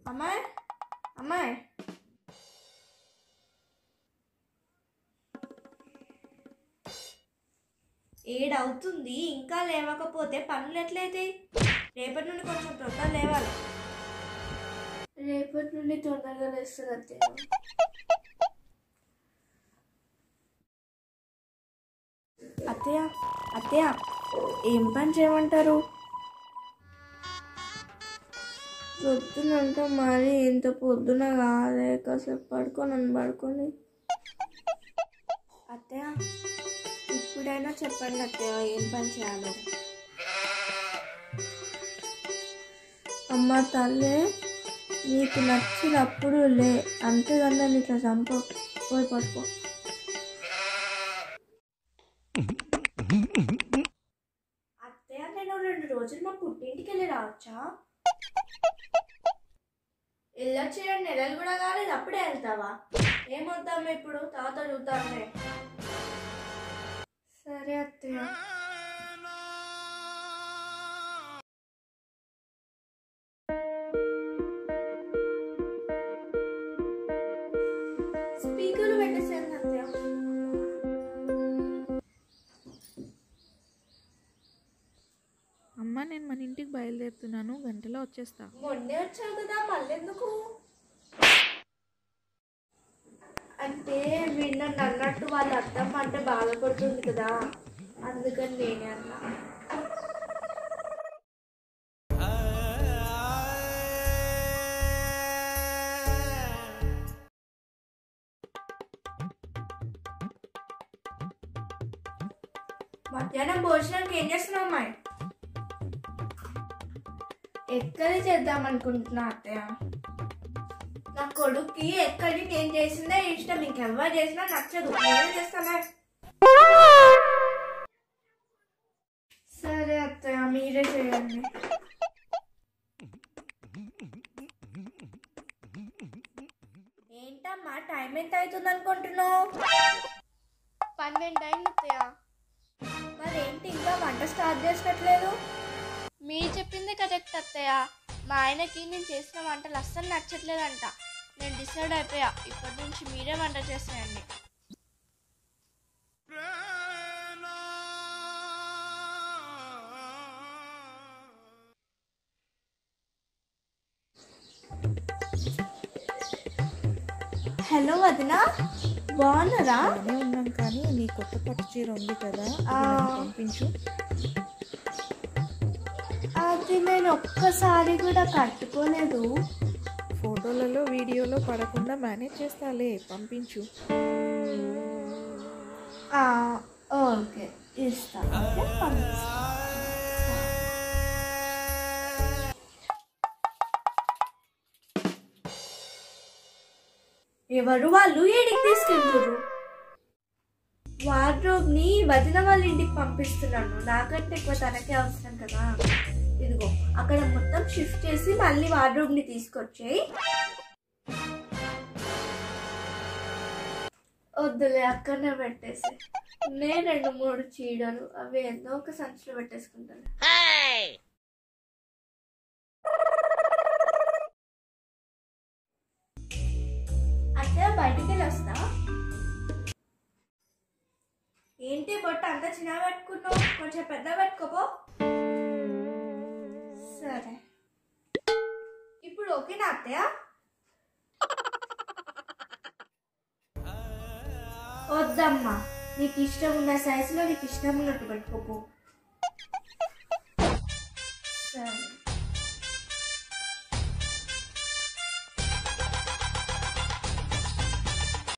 అమ్మాయి అమ్మాయి ఏడవుతుంది ఇంకా లేవకపోతే పనులు ఎట్లయితాయి రేపటి నుండి కొంచెం తొందర లేవాలి రేపటి నుండి తొందరగా లేస్తుంది అత్తయ్య అత్తయ్య అత్తయ్య ఏం పని చేయమంటారు పొద్దునంటే మరి ఇంత పొద్దున కాదే కాసేపు పడుకొని నన్ను పడుకొని అత్తయ్య ఇప్పుడైనా చెప్పండి అత్తయ్య ఏం పని చేయాలో అమ్మ తల్లి నీకు నచ్చినప్పుడు లే అంతేగాని నన్ను ఇట్లా చంప పోయి పడుకో అత్తయ్య నేను రెండు రోజులు మా పుట్టింటికి వెళ్ళి రావచ్చా వెళ్ళొచ్చి రెండు నెలలు కూడా కాలేదు అప్పుడే వెళ్తావా ఏమొద్దాం ఇప్పుడు తాత చూద్దాంలే సరే అత్తయ్య స్పీకర్లు పెట్టేసాను అత్తయ్య అమ్మ నేను మన ఇంటికి బయలుదేరుతున్నాను గంటలో వచ్చేస్తా మొన్నే వచ్చావు కదా మళ్ళీ ఎందుకు అంటే వీడు నన్ను అన్నట్టు వాళ్ళ అత్తమ్మ అంటే బాధపడుతుంది కదా అందుకని నేనే అన్నా మధ్యాహ్నం భోజనానికి ఏం చేస్తున్నావు అమ్మాయి ఎక్కడి చేద్దాం అనుకుంటున్నా అత్తయ్య నా కొడుక్కి ఎక్కడి నేను చేసిందే ఇష్టం ఇంకెవ్వరు చేసినా నచ్చదు నేనే చేస్తానే సరే అత్తయ్య మీరే చేయండి ఏంటమ్మా టైం ఎంత అవుతుంది అనుకుంటున్నావు పన్నెండు అయింది అత్తయ్య మరేంటి ఇంకా వంట స్టార్ట్ చేసినట్లేదు మీరు చెప్పింది కరెక్ట్ అత్తయ్య మా ఆయనకి నేను చేసిన వంటలు అస్సలు నచ్చట్లేదంట నేను డిసైడ్ అయిపోయా ఇప్పటి నుంచి మీరే వంట చేసేయండి హలో వదిన బాగున్నారా బాగానే ఉన్నాం కానీ నీ కొత్త పట్టు చీర ఉంది కదా అది ఆ. నాకు పంపించు అది నేను ఒక్కసారి కూడా కట్టుకోలేదు ఫోటోలలో వీడియోలో పడకుండా మేనేజ్ చేస్తాలే పంపించు ఆ, ఓకే ఇస్తాను ఓకే, పంపిస్తాను. ఎవరు వాళ్ళు ఏడికి తీసుకెళ్తున్నారు వార్డ్రోబ్ ని వదిన వాళ్ళ ఇంటికి పంపిస్తున్నాను నాకంటే ఎక్కువ తనకే అవసరం కదా ఇదిగో అక్కడ మొత్తం షిఫ్ట్ చేసి మళ్ళీ వార్డ్రోబ్ ని తీసుకొచ్చేయి వద్దులే అక్కడనే పెట్టేసి నేను రెండు మూడు చీడలు అవి ఏదో ఒక సంచిలో పెట్టేసుకుంటాను అట్లా బయటికి వెళ్ళి వస్తా ఏంటి బొట్ట అంత చిన్న పెట్టుకున్నావు కొంచెం పెద్ద పెట్టుకోపో సరే ఇప్పుడు ఓకేనా అత్తయ్య వద్దమ్మా నీకు ఇష్టం ఉన్న సైజులో నీకు ఇష్టం ఉన్నట్టు పెట్టుకోపో